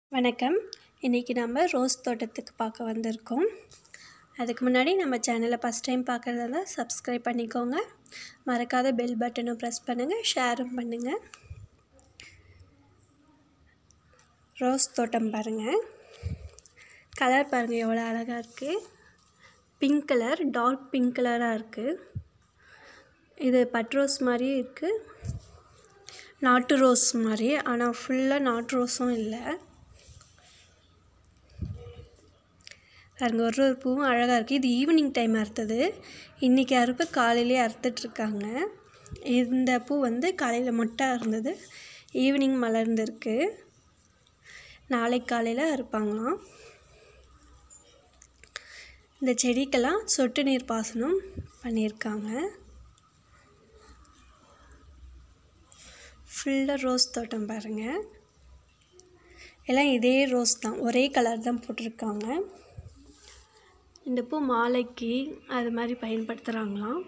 வணக்கம் இன்றைக்கி நம்ம ரோஸ் தோட்டத்துக்கு பார்க்க வந்திருக்கோம் அதுக்கு முன்னாடி நம்ம சேனலை ஃபஸ்ட் டைம் பார்க்குறதா இருந்தால் சப்ஸ்கிரைப் பண்ணிக்கோங்க மறக்காத பெல் பட்டனும் ப்ரெஸ் பண்ணுங்கள் ஷேரும் பண்ணுங்கள் ரோஸ் தோட்டம் பாருங்கள் கலர் பாருங்கள் எவ்வளோ அழகாக இருக்குது பிங்க் கலர் டார்க் பிங்க் கலராக இருக்குது இது பட் ரோஸ் மாதிரியே இருக்குது நாட்டு ரோஸ் மாதிரி ஆனால் ஃபுல்லாக நாட்டு ரோஸும் இல்லை பாருங்க ஒரு ஒரு பூவும் அழகாக இருக்குது இது ஈவினிங் டைம் அறுத்தது இன்றைக்கி அறுப்பு காலையிலே அறுத்துட்ருக்காங்க இந்த பூ வந்து காலையில் மொட்டை இருந்தது ஈவினிங் மலர்ந்துருக்கு நாளைக்கு காலையில் அறுப்பாங்களாம் இந்த செடிக்கெல்லாம் சொட்டு நீர் பாசனம் பண்ணியிருக்காங்க ஃபுல்லாக ரோஸ் தோட்டம் பாருங்கள் எல்லாம் இதே ரோஸ் தான் ஒரே கலர் தான் போட்டிருக்காங்க இந்த பூ மாலைக்கு அது மாதிரி பயன்படுத்துகிறாங்களாம்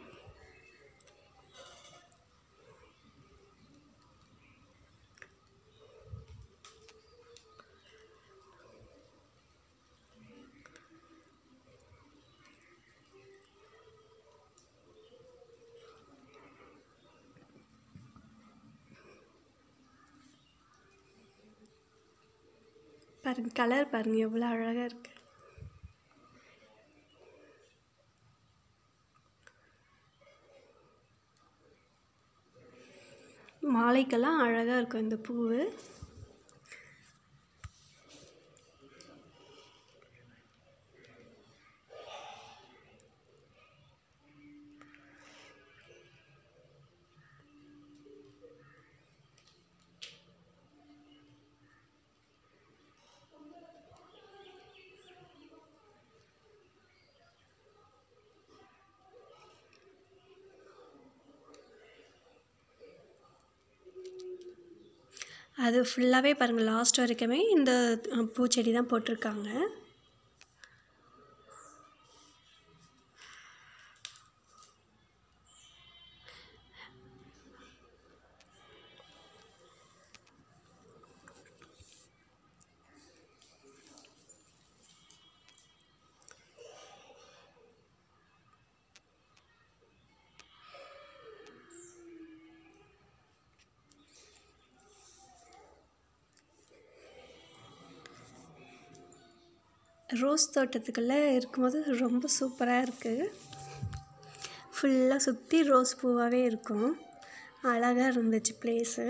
பாருங்கள் கலர் பாருங்கள் எவ்வளோ அழகாக இருக்குது மாலைக்கெல்லாம் அழகாக இருக்கும் இந்த பூவு அது ஃபுல்லாகவே பாருங்கள் லாஸ்ட் வரைக்குமே இந்த பூச்செடி தான் போட்டிருக்காங்க ரோஸ் தோட்டத்துக்குள்ளே இருக்கும்போது ரொம்ப சூப்பராக இருக்குது ஃபுல்லாக சுற்றி ரோஸ் பூவாகவே இருக்கும் அழகாக இருந்துச்சு ப்ளேஸு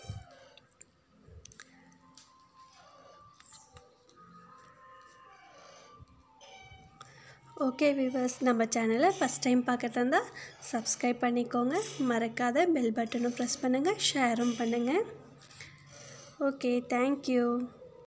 ஓகே விவர்ஸ் நம்ம சேனலை ஃபஸ்ட் டைம் பார்க்கறதா இருந்தால் சப்ஸ்கிரைப் பண்ணிக்கோங்க மறக்காத பெல் பட்டனும் ப்ரெஸ் பண்ணுங்கள் ஷேரும் பண்ணுங்கள் ஓகே தேங்க்யூ